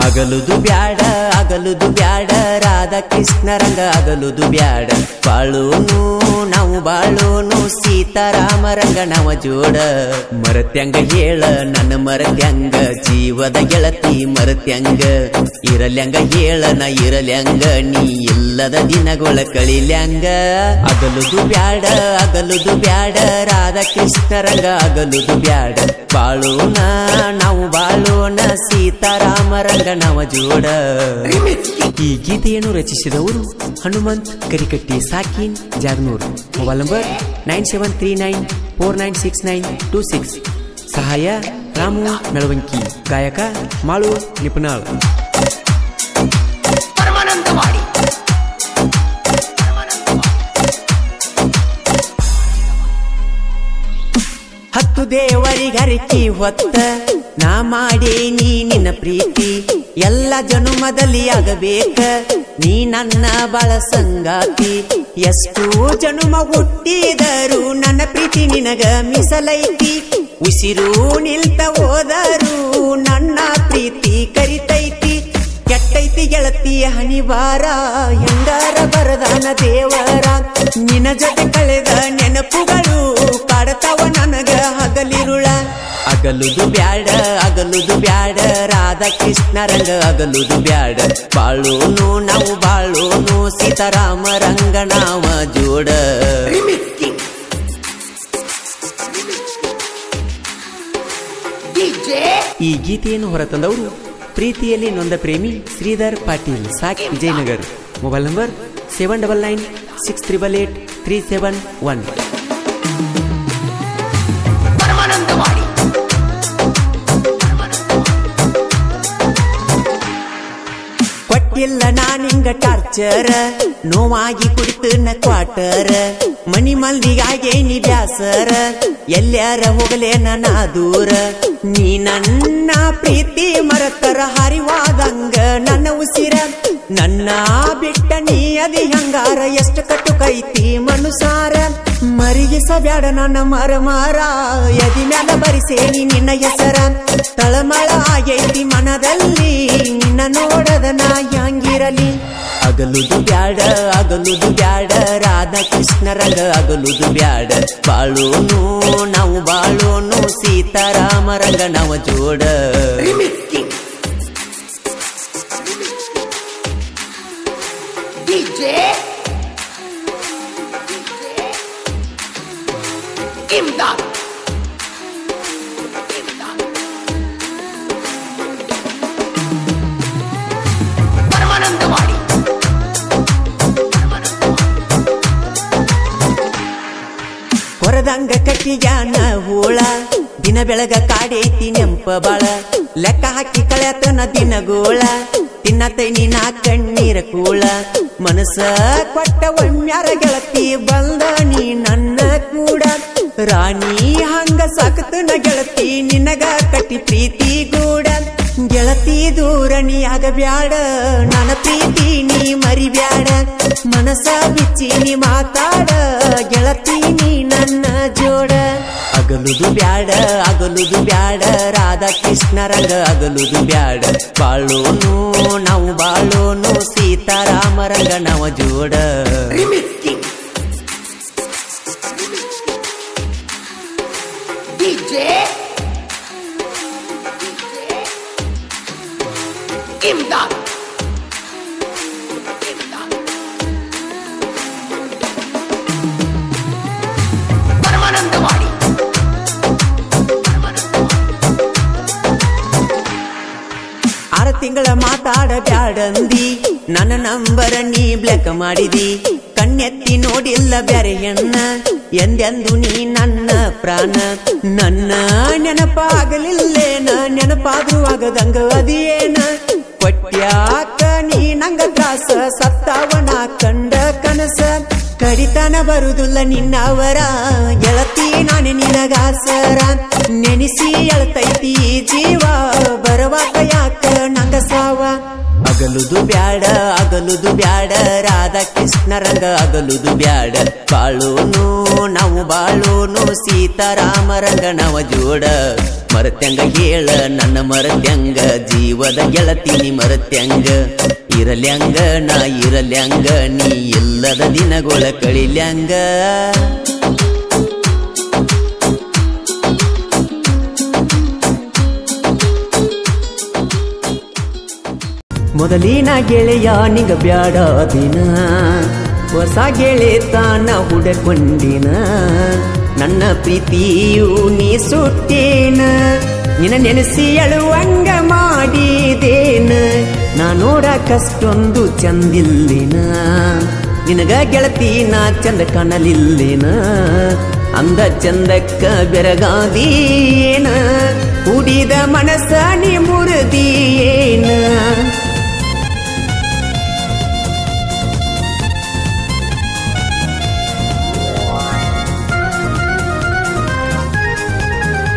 ಅಗಲುದು ಬ್ಯಾಡ ಅಗಲುದು ಬ್ಯಾಡ ರಾಧಾಕೃಷ್ಣ ರಂಗ ಅಗಲುದು ಬ್ಯಾಡ ಬಾಳೋನು ನಾವು ಬಾಳೋನು ಸೀತಾರಾಮ ರಂಗ ನವ ಜೋಡ ಮರತ್ಯಂಗ ಹೇಳ ನನ್ನ ಮರತ್ಯಂಗ ಜೀವದ ಗೆಳತಿ ಮರತ್ಯಂಗ ಇರಲ್ಯಂಗ ಹೇಳ ನಾ ಇರಲ್ಯಂಗ ನೀ ಇಲ್ಲದ ದಿನಗಳ ಕಳಿಲ್ಯಂಗ ಅಗಲುದು ಬ್ಯಾಡ ಅಗಲುದು ಬ್ಯಾಡ ರಾಧಾಕೃಷ್ಣ ರಂಗ ಅಗಲುದು ಬ್ಯಾಡ ಬಾಳೋಣ ನಾವು ಬಾಳೋಣ ಸೀತಾರಾಮ ರಂಗ ನವ ಜೋಡ ಈ ಗೀತೆಯನ್ನು ರಚಿಸಿದವರು ಹನುಮಂತ್ ಕರಿಕಟ್ಟಿ ಸಾಕಿನ್ Jagnur mobile number nine seven three nine four nine six nine two six ಸಹಾಯ ರಾಮು ಮೆಳವಂಕಿ ಗಾಯಕ ಮಾಳು ನಿಪುಣಾಳ್ ಪರಮಾನಂದವಾಡಿ ಹತ್ತು ದೇವರಿಗರಿಕಿ ಹೊತ್ತ ನಾ ಮಾಡೇನಿ ನಿನ್ನ ಪ್ರೀತಿ ಎಲ್ಲ ಜನುಮದಲ್ಲಿ ಆಗಬೇಕ ನೀ ನನ್ನ ಬಾಳ ಸಂಗಾತಿ ಎಷ್ಟು ಜನುಮ ಹುಟ್ಟಿದರು ನನ್ನ ಪ್ರೀತಿ ನಿನಗ ಮೀಸಲೈತಿ ಉಸಿರು ನಿಲ್ತ ಹೋದರು ನನ್ನ ಪ್ರೀತಿ ಕರಿತೈತಿ ಕೆಟ್ಟೈತಿ ಗೆಳತಿಯ ಹನಿವಾರ ಹೆಂಗಾರ ಬರದಾನ ದೇವರ ನಿನ ಜೊತೆ ಕಳೆದ ನೆನಪುಗಳು ಕಾಡತಾವ ನನಗ ಹಗಲಿರುಳ ಅಗಲುದು ಬ್ಯಾಡ ಅಗಲುದು ಬ್ಯಾಡ ರಾಧಾಕೃಷ್ಣ ರಂಗ ಅಗಲುದು ಬ್ಯಾಡ ಬಾಳೋನು ನಾವು ಬಾಳೋನು ಸೀತಾರಾಮ ರಂಗ ನಾವ ಜೋಡ ರಿಮಿಕ್ಕಿಂಗ್ ಡಿಜೆ ಈ ಗೀತೆಯನ್ನು ಹೊರತಂದವರು ಪ್ರೀತಿಯಲ್ಲಿ ನೊಂದ ಪ್ರೇಮಿ ಶ್ರೀಧರ್ ಪಾಟೀಲ್ ಸಾಕ್ Vijayanagar mobile number seven double nine six triple eight three seven one Paramanandavadi ಕೊಟ್ಟಿಲ್ಲ ನಾನಿಂಗ ಟಾರ್ಚರ್ ನೋವಾಗಿ ಕುಡಿತು ನ ಕ್ವಾಟರ್ ಮನಿ ಮಲ್ದಿಗಾಗೆ ನೀ ಬ್ಯಾಸರ ಎಲ್ಲಾರ ಹೋಗಲೇ ನನ್ನ ದೂರ ನೀ ನನ್ನ ಪ್ರೀತಿ ಮರತರ ಹರಿವಾದಂಗ ನನ್ನ ಉಸಿರ ನನ್ನ ಬಿಟ್ಟ ನೀ ಅದಿ ಹಂಗಾರ ಎಷ್ಟು ಕಟ್ಟು ಕೈತಿ ಮನುಸಾರ ಮರಿಗಿಸಬ್ಯಾಡ ನನ್ನ ಮರ ಮಾರ ಎದಿ ಮ್ಯಾಲ ಬರಿಸೇನಿ ನಿನ್ನ ಹೆಸರ ತಳಮಳ ಆಗೈತಿ ಮನದಲ್ಲಿ ನಿನ್ನ ನೋಡದ ನಾ ಹ್ಯಾಂಗಿರಲಿ ಅಗಲುದು ಬ್ಯಾಡ ಅಗಲುದು ಬ್ಯಾಡ ರಾಧಾಕೃಷ್ಣ ರಂಗ ಅಗಲುದು ಬ್ಯಾಡ ಬಾಳೋನು ನಾವು ಬಾಳೋನು ಸೀತಾರಾಮ ರಂಗ ನವ ಜೋಡ ರಿಮಿಕ್ಕಿಂಗ್ ಡಿಜೆ ಇಮ್ದಾದ್ ಪರಮಾನಂದವಾಡಿ ಹೊರದಂಗ ಕಟ್ಟಿಗ್ಯಾನ ಹೂಳ ದಿನ ಬೆಳಗ ಕಾಡೈತಿ ನೆಂಪ ಬಾಳ ಲೆಕ್ಕ ಹಾಕಿ ಕಳೆತನ ದಿನಗೋಳ ತಿನ್ನತೈ ನೀನ ಕಣ್ಣೀರ ಕೂಳ ಮನಸ್ಸ ಕೊಟ್ಟ ಒಮ್ಮ್ಯಾರ ಗೆಳತಿ ಬಂದ ನೀ ನನ್ನ ಕೂಡ ರಾಣಿ ಹಂಗ ಸಾಕತನ ಗೆಳತಿ ನಿನಗ ಕಟ್ಟಿ ಪ್ರೀತಿ ಗೂಡ ಗೆಳತಿ ದೂರ ನೀ ಆಗಬ್ಯಾಡ ನನ್ನ ಪ್ರೀತಿ ನೀ ಮರಿಬ್ಯಾಡ ಮನಸ ಬಿಚ್ಚಿ ನೀ ಮಾತಾಡ ಗೆಳತಿ ನೀ ನನ್ನ ಜೋಡ ಅಗಲುದು ಬ್ಯಾಡ ಅಗಲುದು ಬ್ಯಾಡ ರಾಧಾಕೃಷ್ಣ ರಂಗ ಅಗಲುದು ಬ್ಯಾಡ ಬಾಳೋನು ನಾವು ಬಾಳೋನು ಸೀತಾರಾಮ ರಂಗ ನವ ಜೋಡ ರಿಮಿಕ್ಕಿಂಗ್ ಡಿಜೆ ಇಮ್ದಾದ್ ಪರಮಾನಂದವಾಡಿ ಆರು ತಿಂಗಳ ಮಾತಾಡ ಬ್ಯಾಡಂದಿ ನನ್ನ ನಂಬರ ನೀ ಬ್ಲಾಕ್ ಮಾಡಿದಿ ಕಣ್ಣೆತ್ತಿ ನೋಡಿಲ್ಲ ಬ್ಯಾರೆ ಹೆಣ್ಣ ಎಂದೆಂದು ನೀ ನನ್ನ ಪ್ರಾಣ ನನ್ನ ನೆನಪಾಗಲಿಲ್ಲೇನ ನೆನಪಾದ್ರೂ ಆಗದಂಗ ಅದಿಯೇನ ಕೊಟ್ಯಾಕ ನೀ ನಂಗ ತ್ರಾಸ ಸತ್ತಾವನ ಕಂಡ ಕನಸ ಕಡಿತನ ಬರುದಿಲ್ಲ ನಿನ್ನವರ ಗೆಳತಿ ನಾನೇ ನಿನಗಾಸರ ನೆನೆಸಿ ಎಳ್ತೈತಿ ಈ ಜೀವ ಬರವಾಕ ಯಾಕ ನಂಗ ಸಾವ ಅಗಲು ಅಗಲುದು ಬ್ಯಾಡ ಅಗಲುದು ಬ್ಯಾಡ ರಾಧಾ ಕೃಷ್ಣ ರಂಗ ಅಗಲುದು ಬ್ಯಾಡ ಬಾಳೋನು ನಾವು ಬಾಳೋನು ಸೀತಾರಾಮ ರಂಗ ನವ ಜೋಡ ಮರತ್ಯಂಗ ಹೇಳ ನನ್ನ ಮರತ್ಯಂಗ ಜೀವದ ಗೆಳತಿನಿ ಮರತ್ಯಂಗ ಇರಲ್ಯಾಂಗ ನಾ ಇರಲ್ಯಾಂಗ ನೀ ಇಲ್ಲದ ದಿನಗೊಳ ಕಳಿಲ್ಯಾಂಗ ಮೊದಲಿನ ಗೆಳೆಯ ನಿಗ ಬ್ಯಾಡ ದಿನ ಹೊಸ ಗೆಳೆತನ ಹುಡಕೊಂಡಿನ ನನ್ನ ಪ್ರೀತಿಯು ನೀ ಸುಟ್ಟೇನ ನಿನ್ನ ನೆನೆಸಿ ಅಳುವಂಗ ಮಾಡಿದೇನ ನಾ ನೋಡಕಷ್ಟೊಂದು ಚಂದಿಲ್ಲಿನ ನಿನಗ ಗೆಳತಿ ನಾ ಚಂದ ಕಾಣಲಿಲ್ಲಿನ ಅಂದ ಚಂದಕ್ಕ ಬೆರಗಾದೀನ ಕುಡಿದ ಮನಸ್ಸ ನೀ ಮುರಿದಿಯೇನ